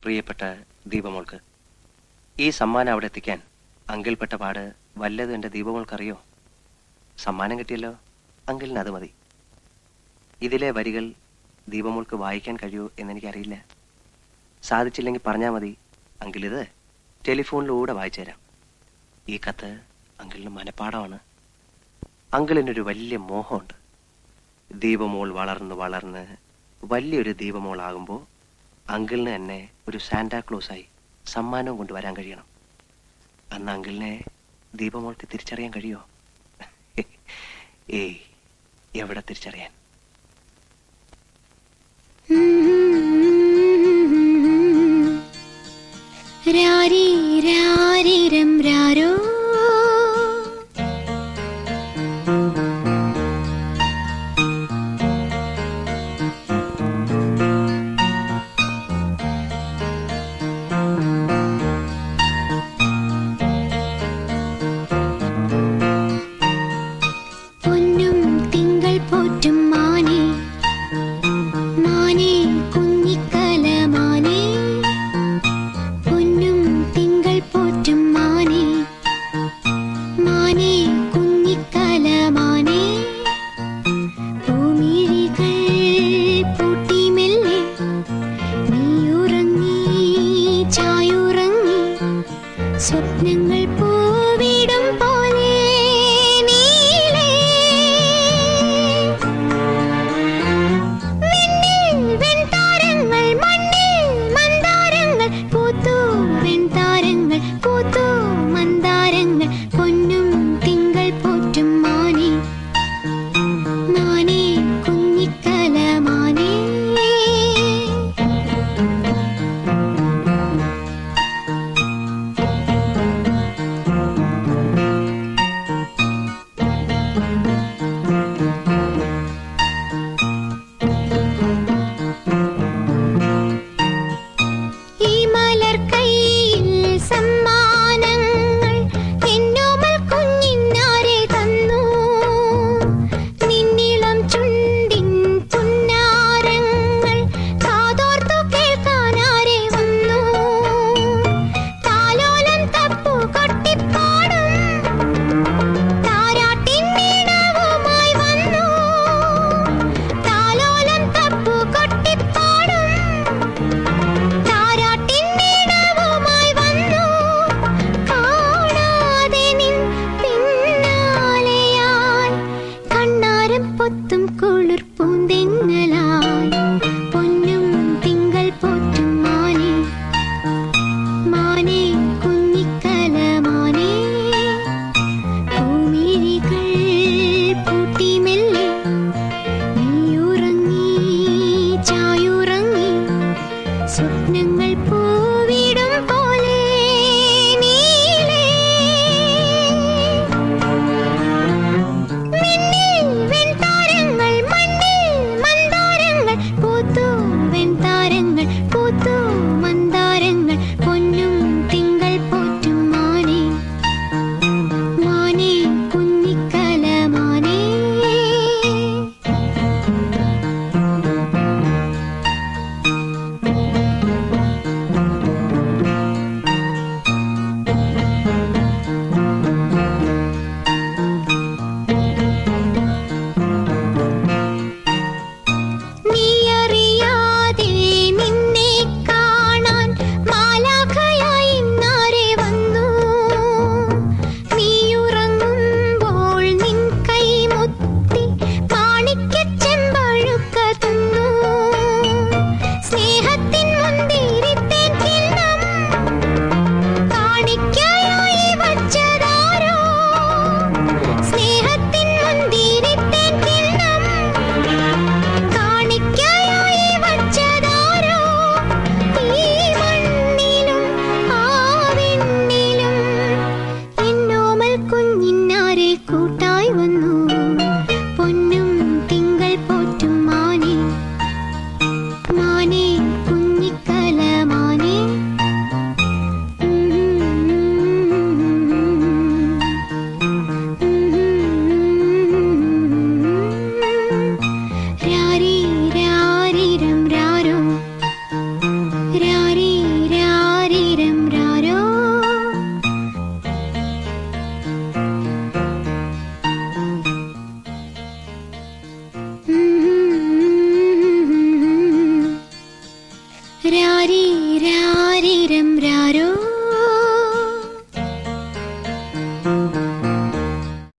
പ്രിയപ്പെട്ട ദീപമോൾക്ക് ഈ സമ്മാനം അവിടെ എത്തിക്കാൻ അങ്കിൾപ്പെട്ട പാട് വല്ലതും എൻ്റെ ദീപമോൾക്കറിയോ സമ്മാനം കിട്ടിയല്ലോ അങ്കിളിന് അത് മതി ഇതിലെ വരികൾ ദീപമോൾക്ക് വായിക്കാൻ കഴിയുമോ എന്നെനിക്കറിയില്ല സാധിച്ചില്ലെങ്കിൽ പറഞ്ഞാൽ മതി അങ്കിൾ ഇത് ടെലിഫോണിലൂടെ വായിച്ചു തരാം ഈ കത്ത് അങ്കിളിന് മനപ്പാടമാണ് അങ്കിളിനൊരു വലിയ മോഹമുണ്ട് ദീപമോൾ വളർന്ന് വളർന്ന് വലിയൊരു ദീപമോളാകുമ്പോൾ അങ്കിളിന് തന്നെ ഒരു സാന്റാക്ലോസായി സമ്മാനവും കൊണ്ടുവരാൻ കഴിയണം അന്ന് അങ്കിളിനെ ദീപമോൾക്ക് തിരിച്ചറിയാൻ കഴിയോ ഏയ് എവിടെ തിരിച്ചറിയാൻ രാരി രാരിരം രാരോ പൊന്നും തിങ്കൾ പോറ്റും മാനേ മാനേ കുഞ്ഞിക്കല മാനേ പൊന്നും തിങ്കൾ പോറ്റും മാനേ മാനേ കുഞ്ഞിക്കല മാനേ ഭൂമിഴികൾ പൂട്ടി മെല്ലെ നീയുറങ്ങി ചായുറങ്ങി സ്വപ്നങ്ങൾ പൂവിടും പോലെ നീളേ വിണ്ണിൽ വെൺതാരങ്ങൾ മണ്ണിൽ മന്ദാരങ്ങൾ പൂത്തു വെൺതാരങ്ങൾ പൂത്തു മന്ദാരങ്ങൾ പൊന്നും തിങ്കൾ പോറ്റും മാനേ മാനേ കുഞ്ഞിക്കല മാനേ ഈ മലർ കൈയിൽ സമ്മാനങ്ങൾ എന്നോമൽ കുഞ്ഞിന്നാരെ തന്നു നിന്നിളം ചുണ്ടിൻ പുന്നാരങ്ങൾ കാതോർത്തു കേൾക്കാനാരെ വന്നു താലോലം തപ്പു കൊട്ടിപ്പാടും താരാട്ടിൻ നീണവുമായി വന്നു താലോലം തപ്പു കൊട്ടിപ്പാടും താരാട്ടിൻ നീണവുമായി വന്നു കാണാതെ നിൻ പിന്നാലെയായി കണ്ണാരം പൊത്തും കുളിർ പൂന്തെങ്ങലായി പൊന്നും തിങ്കൾ പോറ്റും മാനേ മാനേ കുഞ്ഞിക്കല മാനേ ഭൂമിഴികൾ പൂട്ടി മെല്ലെ നീയുറങ്ങി ചായുറങ്ങി സ്വപ്നങ്ങൾ